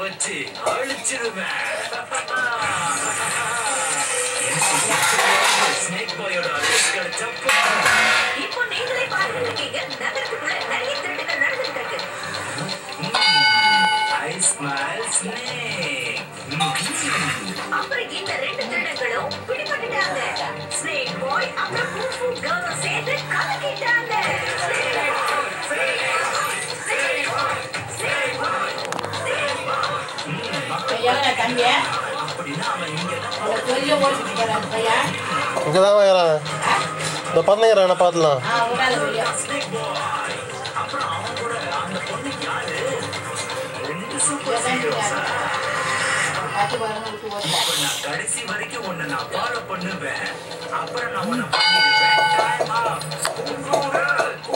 வச்சு அழிச்சிருவேன் ஸ்னேக் பாயோட அழைப்பு கிடைச்சா இப்போ நீங்களே பார்த்துட்டு இருக்கீங்க நகரத்துக்குள்ள நிறைய திருட்டுகள் நடந்துட்டு இருக்கு ஐ ஸ்மைல் ஸ்னேக் அப்புறம் இந்த ரெண்டு திருடங்களும் பிடிபட்டுட்டாங்க ஸ்னேக் பாய் அப்புறம் குஃபு கேர்ள் சேர்ந்து கலக்கிட்டாங்க Snake boy, snake boy, snake boy, snake boy. பையன் தம்பிய அப்படின்னா அவன் இங்க அவளை சொல்லிய ஓடிட்டு போறான் பையன் இங்கே தான் இருக்கிறான் இந்த பண்ணைங்கிறான் பார்த்துலாம் ஆ விடாத வெளியே ஸ்னேக் பாய் அப்புறம் அவன் கூட அந்த பொண்ணு யாரு ரெண்டு சூப்பர் பத்து பதினொன்று விட்டு ஓடுறேன் இப்ப நான் கடைசி வரைக்கும் உன்னை நான் ஃபாலோ பண்ணுவேன் அப்புறம் நான் உன்னை பண்ணிடுவேன் Time up.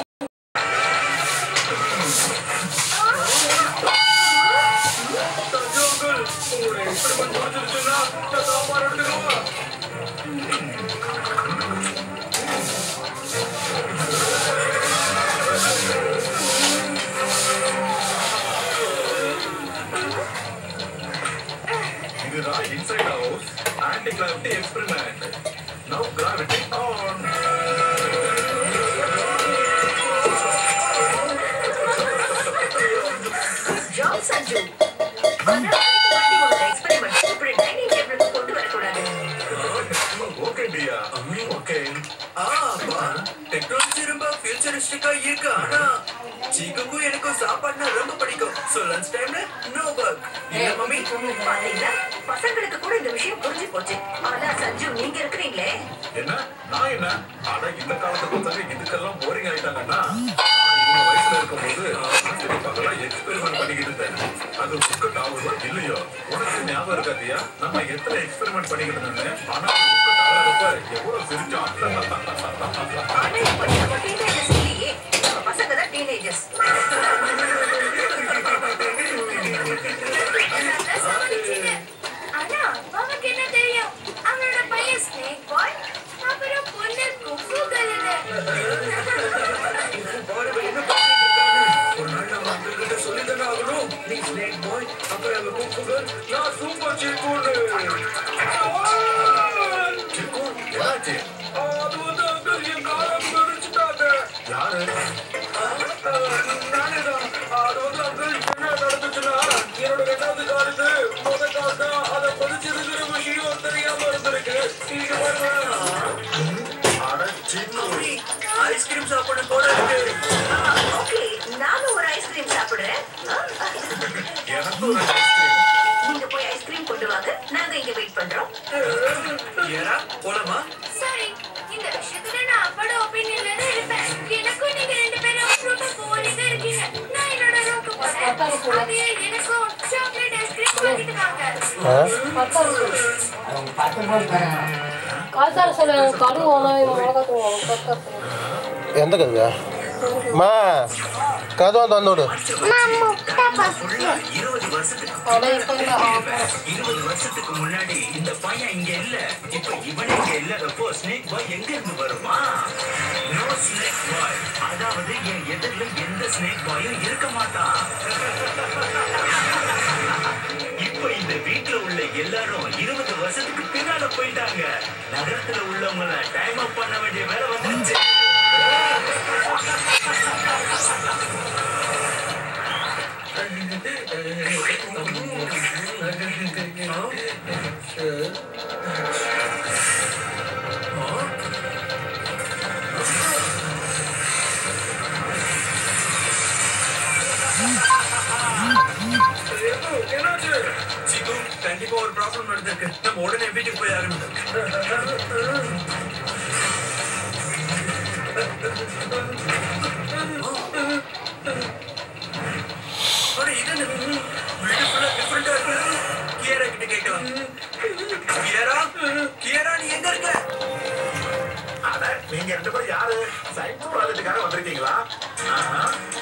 இதுதான் inside house anti gravity experiment now gravity on Job, Sanju ஆனா, ஒரு experiment. இப்படி dining table க்கு கொண்டு வரக்கூடாது. ஓகே டியா ஓகே ஆப்பா டெக்னாலஜி ரொம்ப ஃபியூச்சரிஸ்டிக்கா இருக்கு ஆனா சீக்குக்கும் எனக்கும் சாப்பாடுனா ரொம்ப பிடிக்கும் சோ லஞ்ச் டைம்ல நோ ஒர்க் இல்ல மம்மி பாத்தீங்களா? பசங்களுக்கு கூட இந்த விஷயம் புரிஞ்சு போச்சு ஆனா சஞ்சு நீங்க இருக்கிறீங்களே என்ன நான் என்ன ஆனா இந்த காலத்து பசங்க இதுக்கெல்லாம் போரிங் ஆயிட்டாங்கன்னா நான் இவங்க வயசுல இருக்கும்போது சரி பகலாம் எக்ஸ்பெரிமெண்ட் பண்ணிக்கிட்டு இருந்தேன் அது உட்கட் ஆகுதோ இல்லையோ உனக்கு ஞாபகம் இருக்காதியா நம்ம எத்தனை எக்ஸ்பெரிமெண்ட் பண்ணிக்கிட்டு இருந்தேன் ஆனா உட்கட் ஆகிறப்ப எவ்வளவு சிரிச்சோம் ஆனா இப்போ நம்ம teenagers இல்லையே. நம்ம பசங்க தான் teenagers. ஆனா அப்பாவுக்கு என்ன தெரியும் அவனோட பையன் ஸ்னேக் பாய் அப்புறம் பொண்ணு குஃபு கலரு ஒரு நாள் நம்ம அவங்ககிட்ட சொல்லி தானே ஆகணும் நீ ஸ்னேக் பாய் அப்புறம் அவ கூப்பிடுங்க நான் சூப்பர் சீக்கூன்னு சிக்கு என்னாச்சு அது வந்து அங்கிள் என் காலம் பிடிச்சிட்டாங்க யாரு நானே தான் அது வந்து அங்கிள் என்ன நடந்துச்சுன்னா என்னோட ரெண்டாவது காலுக்கு முத கால் தான் அதை பதிச்சிருக்கிற விஷயம் தெரியாம இருந்திருக்கு இங்க பாருங்க அட சிக்கு ஐஸ்கிரீம் சாப்பிட போல இருக்கு ஆ, okay. நானும் ஒரு ஐஸ்கிரீம் சாப்பிடுறேன் ஆ, எனக்கு ஒரு ஐஸ்கிரீம் நீங்க போய் ஐஸ்கிரீம் கொண்டு வாங்க நாங்க இங்க வெயிட் பண்றோம் ஏரா போலாமா சாரி இந்த விஷயத்துல நான் அப்போட ஒப்பீனியன்ல தான் இருப்பேன் எனக்கும் நீங்க ரெண்டு பேரும் ரொம்ப போலிங்க இருக்கீங்க நான் என்னோட ரூமுக்கு போறேன் அதே எனக்கும் சாக்லேட் ஐஸ்கிரீம் வாங்கிட்டு வாங்க ஆ அவங்க பத்து போட்டு தராங்க கால்சார சொல்ல கடுகு வேணாம் இவன் மிளகாத்தூள் வேணும் எந்த கதையா மா கதவை தந்தோடு ஃபுல்லா இருபது வருஷத்துக்கு அட இப்போ இல்லை இருபது வருஷத்துக்கு முன்னாடி இந்த பையன் இங்க இல்ல இப்ப இவனே இங்க இல்லாதப்போ ஸ்னேக் பாய் எங்க இருந்து வருமா நோ ஸ்னேக் பாய் அதாவது என் எதிரில எந்த ஸ்னேக் பாயும் இருக்க மாட்டான் இப்ப இந்த வீட்ல உள்ள எல்லாரும் இருபது வருஷத்துக்கு பின்னால போயிட்டாங்க நகரத்துல உள்ளவங்கள டைம் அப் பண்ண வேண்டிய வேலை வந்துருச்சு என்னாச்சு சிக்கு கண்டிப்பா ஒரு ப்ராப்ளம் நடந்திருக்கு நம்ம உடனே வீட்டுக்கு போய் ஆகணும் ஆனா இது என்ன? வீடு ஃபுல்லா டிஃபரெண்டா இருக்கு கியரா கிட்ட கேட்கலாம் கியரா கியரா நீ எங்க இருக்க அட நீங்க ரெண்டு பேரும் யாரு சயின்ஸ் ப்ராஜெக்ட்டுக்காக வந்திருக்கீங்களா ஆஹா.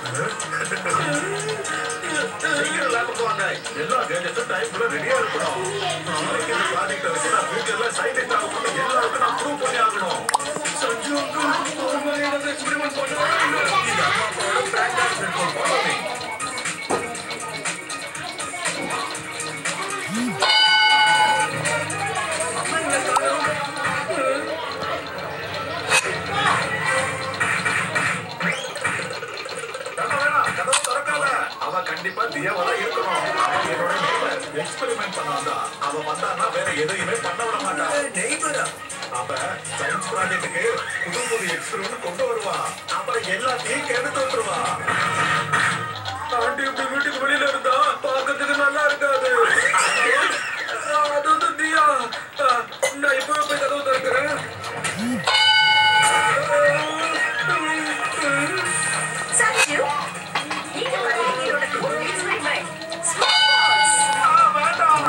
சீக்கிரம் லேபுக்கு வாங்க எல்லா கேஜெட்ஸும் டைம்ல ரெடியா இருக்கணும் நாளைக்கு இந்த ப்ராஜெக்ட் வச்சு நான் ஃபியூச்சர்ல சயின்டிஸ்ட் ஆகணும் எல்லாருக்கும் நான் ப்ரூவ் பண்ணி ஆகணும் சஞ்சு uncle, ஒரு மாதிரி ஏதாவது எக்ஸ்பெரிமெண்ட் பண்ணுவாங்க இது அம்மா அப்பாவோட பிராக்டிஸ் இருக்கும் ஃபாலோ மீ அவ கண்டிப்பா தியாவா தான் இருக்கணும் அவன் என்னோட நெய்பர் எக்ஸ்பெரிமெண்ட் பண்ண வந்தா அவ வந்தான்னா வேற எதையுமே பண்ண விட மாட்டா நெய்பரா அவ சயின்ஸ் ப்ராஜெக்ட்டுக்கு புது புது எக்ஸ்பெரிமெண்ட் கொண்டு வருவா அப்புறம் எல்லாத்தையும் கெடுத்து விட்டுருவா ஆண்டி இப்படி வீட்டுக்கு வெளியில இருந்தா பார்க்கறதுக்கு நல்லா இருக்காது அது வந்து தியா நான் இப்பவே போய் கதவு திறக்கிறேன் சஞ்சு நீங்க வந்து என்னோட கூல் எக்ஸ்பெரிமெண்ட் ஸ்மார்ட் பால்ஸ் ஆ, வேண்டாம்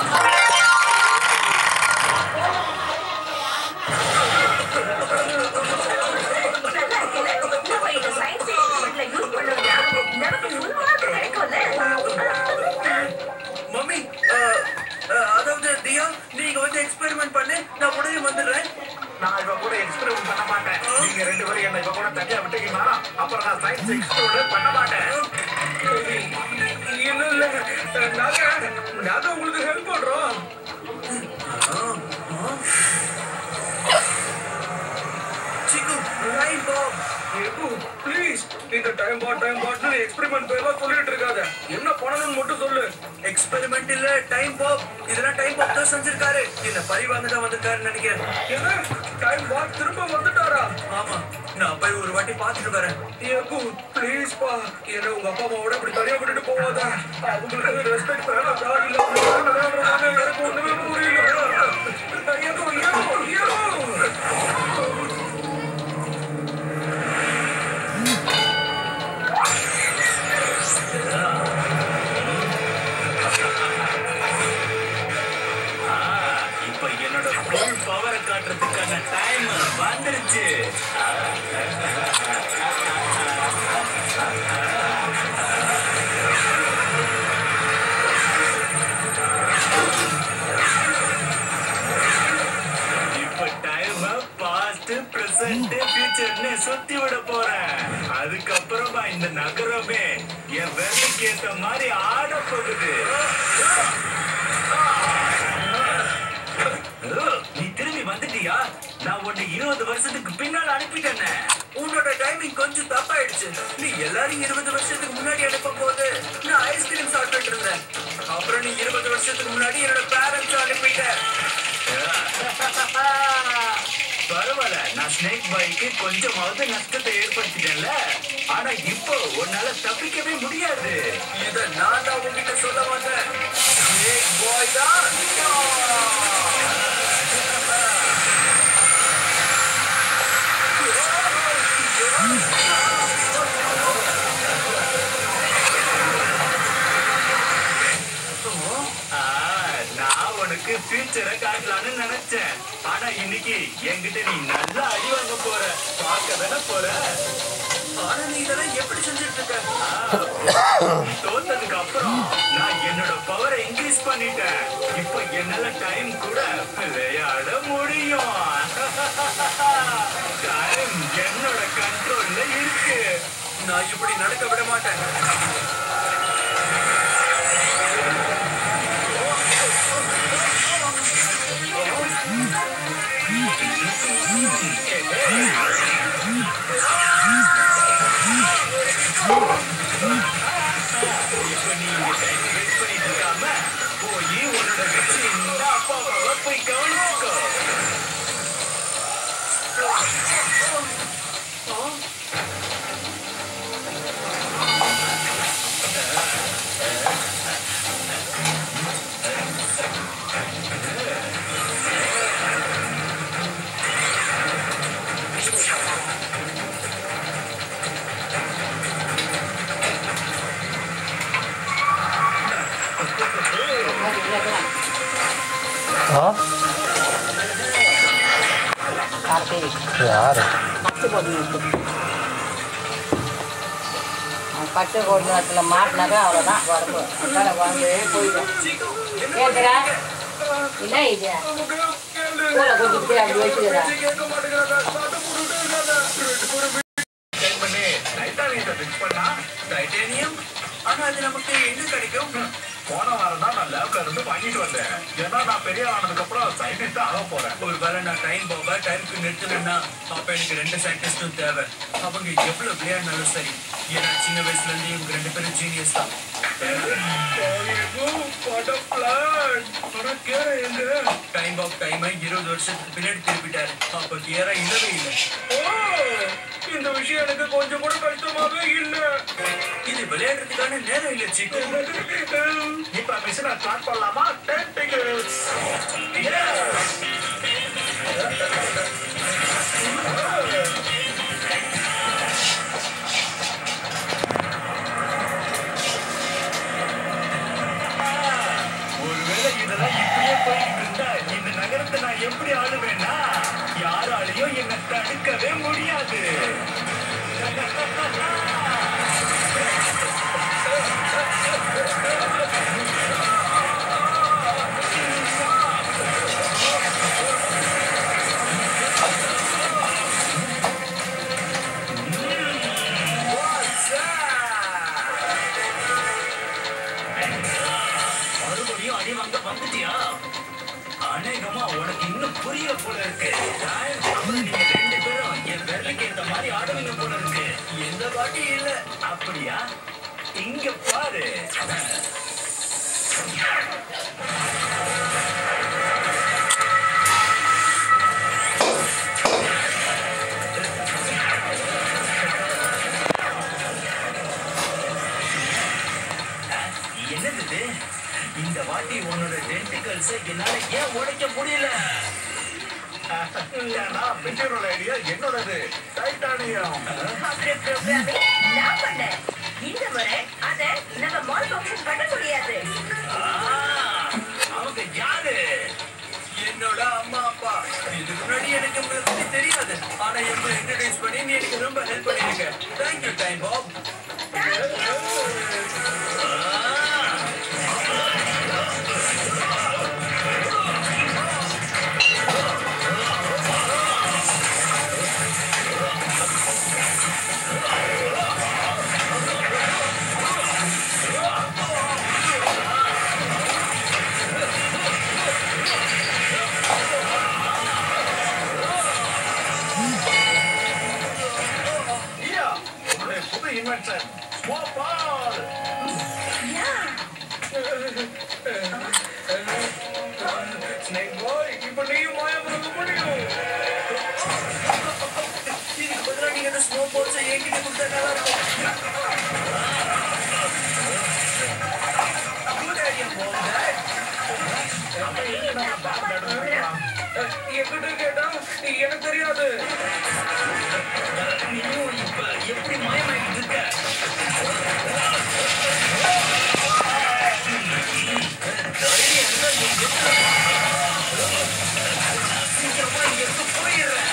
நல்லா இருக்குல்ல நம்ம இந்த சயின்ஸ் எக்ஸ்பெரிமெண்ட்ல யூஸ் பண்ணோம்னா நமக்கு ஃபுல் மார்க் கிடைக்கும்ல மம்மி அஹ், அஹ், அதாவது தியா நீங்க வந்து எக்ஸ்பெரிமெண்ட் பண்ணு நான் உடனே வந்துடுறேன் நான் இவ கூட எக்ஸ்பெரிமெண்ட் பண்ண மாட்டேன் நீங்க ரெண்டு பேரும் என்ன இவ கூட தனியா விட்டீங்கன்னா அப்புறம் நான் சயின்ஸ் எக்ஸ்பெரிமெண்ட் பண்ண மாட்டேன் இல்ல இல்ல நாங்க நாங்க உங்களுக்கு ஹெல்ப் பண்றோம் சிக்கு டைம் பாம் ப்ளீஸ் இந்த டைம் பாட் டைம் பாட்னு எக்ஸ்பெரிமெண்ட் பேர்லாம் சொல்லிட்டு இருக்காத என்ன பண்ணணும்னு மட்டும் சொல்லு எக்ஸ்பெரிமெண்ட் இல்ல டைம் பாப் இதெல்லாம் டைம் பாப் தான் செஞ்சிருக்காரு என்ன பழி வாங்க தான் வந்திருக்காருன்னு நினைக்கிறேன் என்ன டைம் பாட் திரும்ப வந்துட்டாரா ஆமா நான் போய் ஒரு வாட்டி பார்த்துட்டு வரேன் ஏகு ப்ளீஸ் பா என்ன உங்க அப்பா அம்மாவோட இப்படி தனியா விட்டுட்டு போவாத அவங்களுக்கு ரெஸ்பெக்ட் வேணாதா இல்ல உங்களுக்கு வேலை வேணாமா? எனக்கு ஒண்ணுமே புரியல ஏகு ஏகு ஏகு இப்ப என்னோட ஃபுல் பவரை காட்டுறதுக்கான டைம் வந்துருச்சு இப்ப டைம் பாஸ்ட் பிரசன்ட் ஃபியூச்சர்னு சுத்தி விட போறேன் அதுக்கப்புறமா இந்த நகரமே என் வேலைக்கு ஏத்த மாதிரி ஆட போகுது நீ திரும்பி வந்துட்டியா நான் உன்னை இருபது வருஷத்துக்கு பின்னால் அனுப்பிட்டேனே உன்னோட டைமிங் கொஞ்சம் தப்பாயிடுச்சு நீ எல்லாரும் இருபது வருஷத்துக்கு முன்னாடி அனுப்பும் போது நான் ஐஸ்கிரீம் சாப்பிட்டுட்டு இருந்தேன் அப்புறம் நீ இருபது வருஷத்துக்கு முன்னாடி என்னோட பேரண்ட்ஸ் அனுப்பிட்ட பரவாயில்ல நான் ஸ்னேக் பாய்க்கு கொஞ்சமாவது நஷ்டத்தை ஏற்படுத்திட்டேன்ல ஆனா இப்போ உன்னால தப்பிக்கவே முடியாது இத நான் தான் உங்ககிட்ட சொல்ல வந்தேன் ஸ்னேக் பாய் தான் ஆ, நான் உனக்கு ஃபியூச்சரை காட்டலாம்னு நினைச்சேன் ஆனா இன்னைக்கு என்கிட்ட நீ நல்லா அடி வாங்க போற பார்க்க தானே போற ஆனா நீ இதெல்லாம் எப்படி செஞ்சுட்டு இருக்க நீ தோத்ததுக்கு அப்புறம் நான் என்னோட பவரை இன்க்ரீஸ் பண்ணிட்டேன் இப்போ என்னால டைம் கூட விளையாட முடியும் டைம் என்னோட கண்ட்ரோல்ல இருக்கு நான் இப்படி நடக்க விட மாட்டேன் இப்ப நீ இந்த டைம் வேஸ்ட் பண்ணிட்டு இருக்காம போய் உன்னோட வெற்றி இந்த அப்பா அம்மாவை போய் கவனிச்சுக்கோ ஆ கார்த்திக் யாரு பட்டு போட்டு நிறுத்து அவன் பட்டு போட்டு நேரத்தில் மாட்டினாக்கா அவ்வளோதான் உடம்பு அந்தால வந்து போயிடும் கேட்குறா என்ன இது கூலை கொட்டிக்கிட்டு அப்படி வச்சுக்கிறா கேட்க மாட்டேங்கிறாங்க சண்டை போட்டுட்டே இருக்காங்க செக் பண்ணி டைட்டானியத்தை ஃபிக்ஸ் பண்ணா டைட்டேனியம் ஆனா அது நமக்கு எங்க கிடைக்கும் போன வாரம் தான் நான் லேப்ல இருந்து வாங்கிட்டு வந்தேன் ஏன்னா நான் பெரிய ஆனதுக்கு அப்புறம் சயின்டிஸ்ட் ஆக போறேன் ஒரு வேளை நான் டைம் போக டைமுக்கு நிறுத்தணும்னா அப்ப எனக்கு ரெண்டு சயின்டிஸ்டும் தேவை அவங்க எவ்வளவு விளையாடினாலும் சரி ஏன்னா சின்ன வயசுல இருந்து இவங்க ரெண்டு பேரும் ஜீனியஸ் தான் டைம் ஆஃப் டைம் இருபது வருஷத்துக்கு பின்னாடி திருப்பிட்டாரு அப்ப கேரா இல்லவே இல்லை இந்த விஷயம் எனக்கு கொஞ்சம் கூட கஷ்டமாவே இல்ல இது விளையாடுறதுக்கான நேரம் இல்ல சிக்கு இப்ப மிஷினை ஸ்டார்ட் பண்ணலாமா டென் டிக்கெட்ஸ் ஒருவேளை இதெல்லாம் இப்படியே போயிட்டு இருந்தா இந்த நகரத்தை நான் எப்படி ஆளுவேன்னா யாராலையும் என்னை தடுக்கவே முடியாது மறுபடியும் அடி வாங்க வந்துட்டியா அநேகமா உனக்கு இன்னும் புரியல போல இருக்கு அப்புறம் நீங்க ரெண்டு பேரும் என் விரலுக்கு ஏத்த மாதிரி ஆடுவீங்க போல இருக்கு எந்த பாட்டி இல்ல அப்படியா இங்க பாரு என்னது இது? இந்த வாட்டி உன்னோட டென்டிகல்ஸ் என்னால ஏன் உடைக்க முடியல ஏன்னா மெட்டீரியல் ஐடியா என்னோடது டைட்டானியம் அப்படி programming நான் பண்ணேன். இந்த முறை அதை நம்ம malfunction பண்ண முடியாது. ஆ, அவங்க யாரு என்னோட அம்மா அப்பா இதுக்கு முன்னாடி எனக்கு உங்களை பத்தி தெரியாது ஆனா எங்களை இன்ட்ரடியூஸ் பண்ணி நீ எனக்கு ரொம்ப ஹெல்ப் பண்ணிருக்க thank you time pop Thank you. ஐயா உன்னுடைய புது இன்வென்ஷன் ஸ்மோபால் Yeah. ஸ்னேக் பாய் இப்போ நீயும் மாயா பண்ண முடியும் இதுக்கு பதிலா நீங்க அந்த ஸ்னோ போட்ஸை என்கிட்ட கொடுத்தா நல்லா இருக்கும் Good idea, Bob, Dad. என்கிட்ட கேட்டா எனக்கு தெரியாது நீயும் இப்ப எப்படி மாயமாயிட்டு இருக்க தைரியம் இருந்தா நீ எங்க- சீக்கிரமா இங்க போயிடுறேன்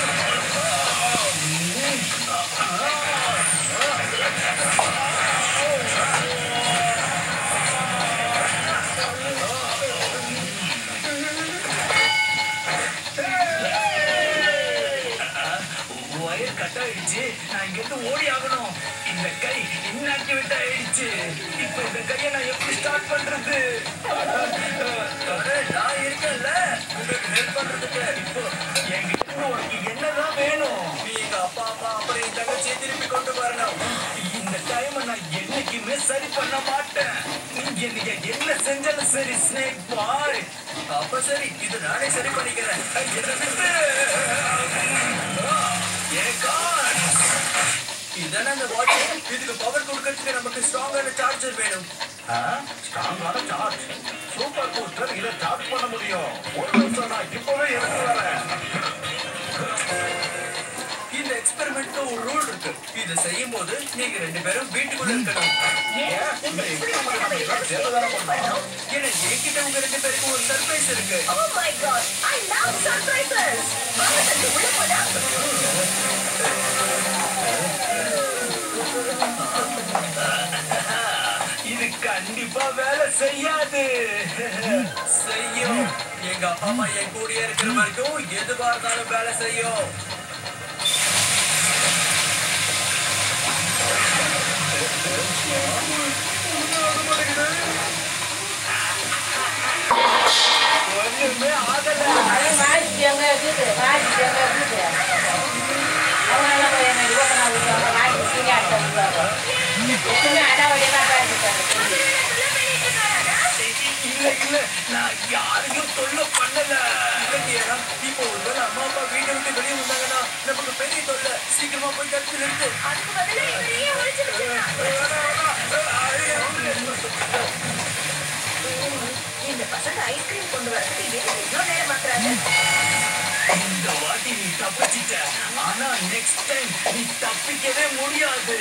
ஒயர் கட் ஆயிடுச்சு நான் இங்க இருந்து ஓடி ஆகணும் இந்த கை இன்ஆக்டிவேட் ஆயிடுச்சு இப்ப இந்த கையை நான் எப்படி ஸ்டார்ட் பண்றது அட, நான் இருக்கேன்ல உங்களுக்கு ஹெல்ப் பண்றதுக்கு இப்போ என்கிட்ட இருந்து உனக்கு என்னதான் வேணும் நீ எங்க அப்பா அம்மா அப்புறம் என் தங்கச்சியை திருப்பி கொண்டு வரணும் இந்த டைமை நான் என்னைக்குமே சரி பண்ண மாட்டேன் நீங்க நீங்க என்ன செஞ்சாலும் சரி ஸ்னேக் பாய் அப்ப சரி இது நானே சரி பண்ணிக்கிறேன் என்ன விட்டு இதானே அந்த வாட்ச் இதுக்கு பவர் கொடுக்கறதுக்கு நமக்கு ஸ்ட்ராங்கான சார்ஜர் வேணும் ஸ்ட்ராங்கான சார்ஜ் சூப்பர் பூஸ்டர் இதை சார்ஜ் பண்ண முடியும் ஒரு நிமிஷம் நான் இப்பவே எடுத்து வரேன் இந்த எக்ஸ்பெரிமெண்ட்ல ஒரு ரூல் இருக்கு இதை செய்யும் போது நீங்க ரெண்டு பேரும் வீட்டுக்குள்ள இருக்கணும் ஏன் இந்த experiment நம்ம எல்லாரும் சேர்ந்து பண்ணோம்? ஏன்னா என்கிட்ட உங்க ரெண்டு பேருக்கு ஒரு சர்ப்ரைஸ் இருக்கு Oh my God, I love surprises. வாங்க தம்பி, உள்ள போலாம். இது கண்டிப்பா வேலை செய்யாது செய்யும் எங்க அப்பா அம்மா என் கூடயே இருக்கிற வரைக்கும் எதுவா இருந்தாலும் வேலை செய்யும் வச்சுட்டு வாங்கிட்டு எங்க வச்சுட்டு அவங்க எல்லாம் போய் என்ன இருபத்தி நாலு வருஷம் வாங்கி சீனி ஆட்ட விடுவாங்க எப்பவுமே அடாவடியாக தான் பேசிட்டாங்க இல்ல இல்ல நான் யாரையும் தொல்லை பண்ணல இல்லையா இப்போ ஒருவேளை அம்மா அப்பா வீட்டை விட்டு வெளியே வந்தாங்கன்னா நமக்கு பெரிய தொல்லை சீக்கிரமா போய் கருத்து நிறுத்து அதுக்கு பதிலா இவரையே ஒழிச்சு இந்த பசங்க ஐஸ்கிரீம் கொண்டு வரதுக்கு எதுக்கு இவ்வளவு நேரம் மாத்துறாங்க இந்த வாட்டி நீ தப்பிச்சிட்ட ஆனா நெக்ஸ்ட் டைம் நீ தப்பிக்கவே முடியாது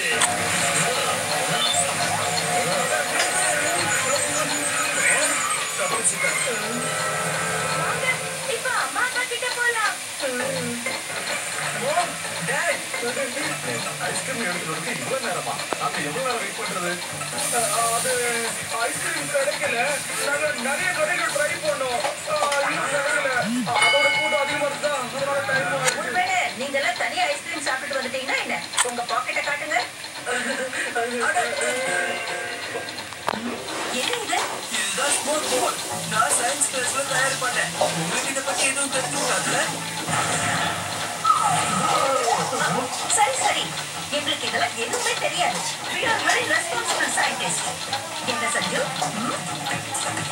வாங்க, இப்ப அம்மா அப்பா கிட்ட போலாம் Mom, Dad, ஐஸ்கிரீம் எடுக்கிறதுக்கு இவ்வளவு நேரமா நாங்க எவ்வளவு நேரம் வெயிட் பண்றது அஹ், அது ஐஸ்கிரீம் கிடைக்கல நாங்க நிறைய கடைகள் ட்ரை பண்ணோம் அஹ், இன்னும் கிடைக்கல அதோட கூட்டம் அதிகமா இருந்தா அதனால டைம் ஆகுது ஒருவேளை நீங்க எல்லாம் தனியா ஐஸ்கிரீம் சாப்பிட்டுட்டு வந்துட்டீங்கன்னா என்ன உங்க பாக்கெட்டை காட்டுங்க என்ன இது இதுதான் ஸ்மோக் பால் நான் சயின்ஸ் கிளாஸ்ல தயார் பண்ணேன் உங்களுக்கு இதை பத்தி எதுவும் தெரிஞ்சுக்காதுல சரி சரி எங்களுக்கு இதெல்லாம் எதுவுமே தெரியாது we are very responsible scientists என்ன சஞ்சு ம்?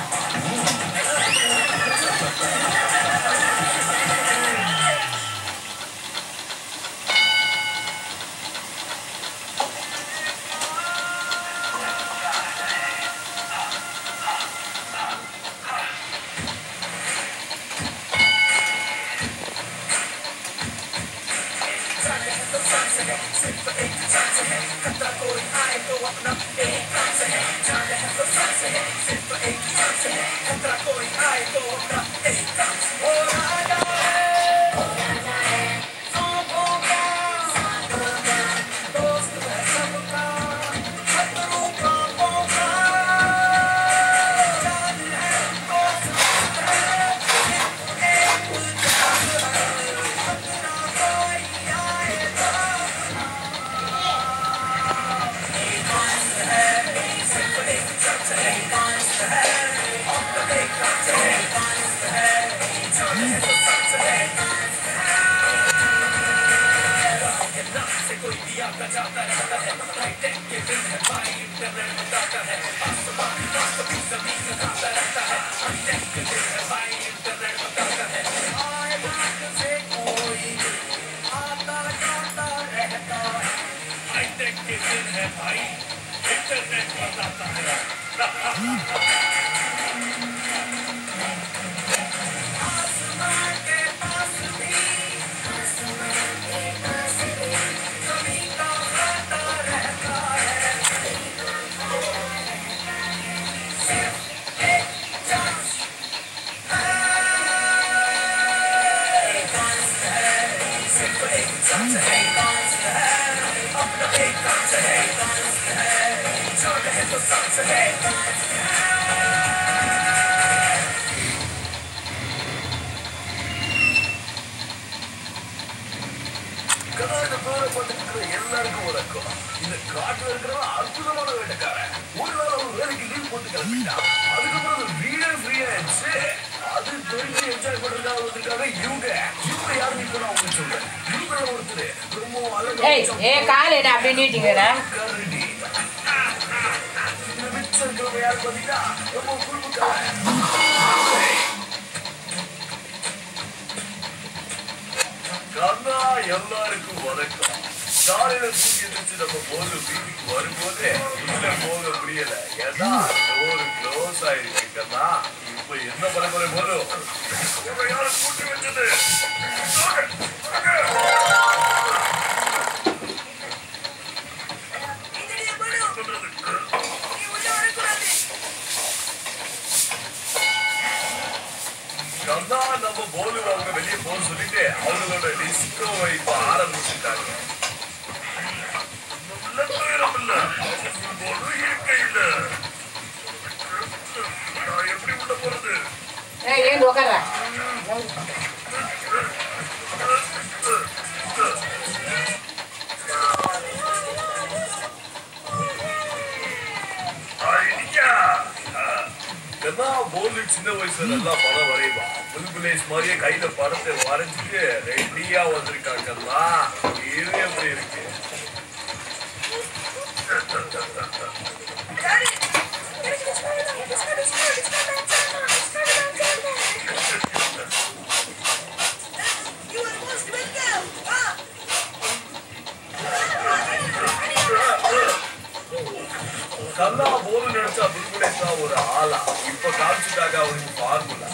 கர்நாடக பேரை பார்த்துட்டு எல்லாருக்கும் உறக்கம் இந்த காட்டுல இருக்கிறவன் அற்புதமான வேட்டைக்காரன் ஒரு நாள் அவன் வேலைக்கு லீவ் போட்டு கிளம்பிட்டான் அதுக்கப்புறம் அந்த வீடே ஃப்ரீ ஆயிடுச்சு அது தெரிஞ்சு என்ஜாய் பண்றதுக்காக வந்திருக்காங்க இவங்க இவங்க யாருன்னு இப்ப நான் உங்களுக்கு சொல்றேன் இவங்கள ஒருத்தர் ரொம்ப ஏய் ஏ கால் என்ன அப்படி நீட்டிங்கிற கரடி இந்த மிச்சம் இருக்கிறவங்க யாரு பார்த்தீங்கன்னா ரொம்ப குடும்பக்காரன் கண்ணா எல்லாருக்கும் வணக்கம் காலையில தூங்கி எந்திரிச்சு நம்ம போது வீட்டுக்கு வரும்போதே உள்ள போக முடியல ஏன்னா டோர் க்ளோஸ் ஆயிருக்கு கண்ணா இப்ப என்ன பண்ண போற போது உங்களை யாரு கூட்டி வச்சது கண்ணா நம்ம போலு அவங்க வெளியே போக சொல்லிட்டு அவங்களோட டிஸ்கோவை இப்ப ஆரம்பிச்சுட்டாங்க நல்ல துயரம் இல்ல அவங்க ஒரு இயற்கை இல்ல நான் எப்படி உள்ள போறது ஏய் ஏன் உட்கார ஐயா கண்ணா போலு சின்ன வயசுல நல்லா படம் வரைவான் புல்புலேஸ் மாதிரியே கையில படத்தை வரைஞ்சிட்டு ரெடியா வந்திருக்காங்கல்ல இது எப்படி இருக்கு கல்லா போல நினைச்சா புல்புலேஸ் தான் ஒரு ஆளா இப்ப காமிச்சிட்டாங்க அவனுக்கு ஃபார்முலா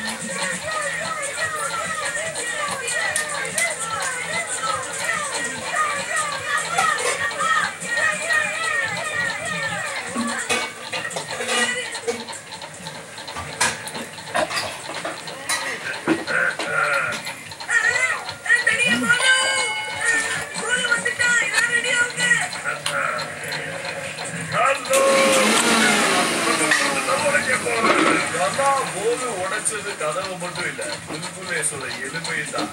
ஹலோ கல்லா போல உடைச்சது கதவு மட்டும் இல்ல புல்புலேஸோட எலும்பை தான்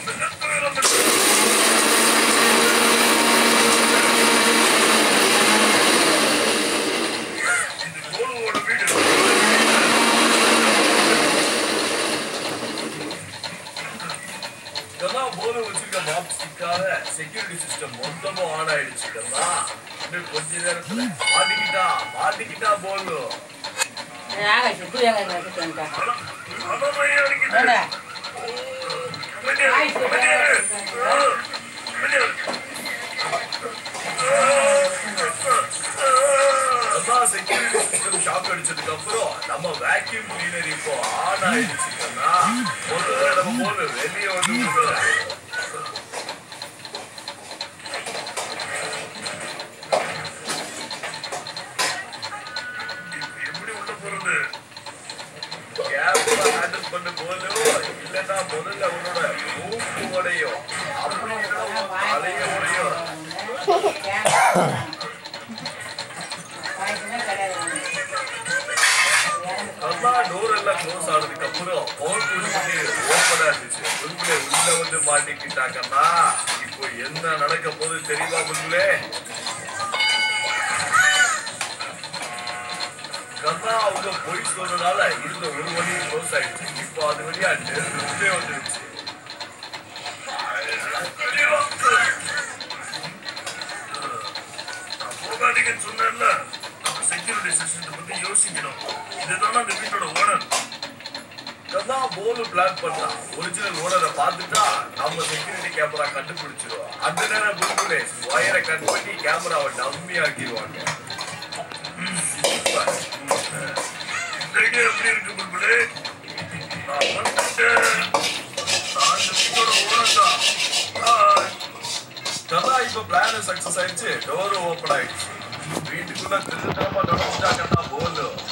இது போலுவோட வீடு கதா போல வச்சிருக்க மாப் ஸ்டிக்கால செக்யூரிட்டி சிஸ்டம் மொத்தமும் ஆன் ஆயிடுச்சு கதா இன்னும் கொஞ்ச நேரத்துல மாட்டிக்கிட்டா மாட்டிக்கிட்டா போலு ஆகாஷ் தூயங்க வச்சுட்டு வந்துட்டேன் அவமையா இருக்குது ஏண்டா? அதான் செக்யூரிட்டி சிஸ்டம் ஷாக் அடிச்சதுக்கு அப்புறம் நம்ம வேக்யூம் கிளீனர் இப்போ ஆன் ஆயிடுச்சுன்னா முதல்ல நம்ம போல வெளியே வந்து விடுறோம். இப்ப எப்படி உள்ள போறது கேப்ல ஹேண்டில் பண்ண போதோ இல்லைன்னா முதல்ல உன்னோட மூக்கு உடையும் அப்படி இல்லைன்னா உன் தலையே உடையும் அதான் டோர் எல்லாம் க்ளோஸ் ஆனதுக்கு அப்புறம் பவர் பண்ணி ஓப்பனா இருந்துச்சு புல்புலே உள்ள வந்து மாட்டிக்கிட்டாங்கன்னா இப்போ என்ன நடக்க போகுது தெரியுமா புல்புலே கண்ணா அவங்க போய் சொன்னதால இருந்த ஒரு வழியும் க்ளோஸ் ஆயிடுச்சு இப்போ அது வழியா நெருப்பே வந்துருச்சு நான் போகாதீங்கன்னு சொன்னேன்ல நம்ம செக்யூரிட்டி சிஸ்டத்தை பத்தி யோசிக்கணும் இதுதான் அந்த வீட்டோட ஓனர் கதான் போலு பிளான் பண்ணா ஒரிஜினல் ஓனரை பார்த்துட்டா நம்ம செக்யூரிட்டி கேமரா கண்டுபிடிச்சிருவோம் அந்த நேரம் புல்புலே ஒயரை கட் பண்ணி கேமராவை டம்மி ஆக்கிடுவாங்க இந்த idea எப்படி இருக்கு புல்புலே நான் வந்துட்டேன் நான் இந்த வீட்டோட ஓனர் தான் Bye. கதா இப்ப பிளான் சக்சஸ் ஆயிடுச்சு டோர் ஓபன் ஆயிடுச்சு வீட்டுக்குள்ள திருத்தமா நுழைஞ்சிட்டாங்கன்னா போதும்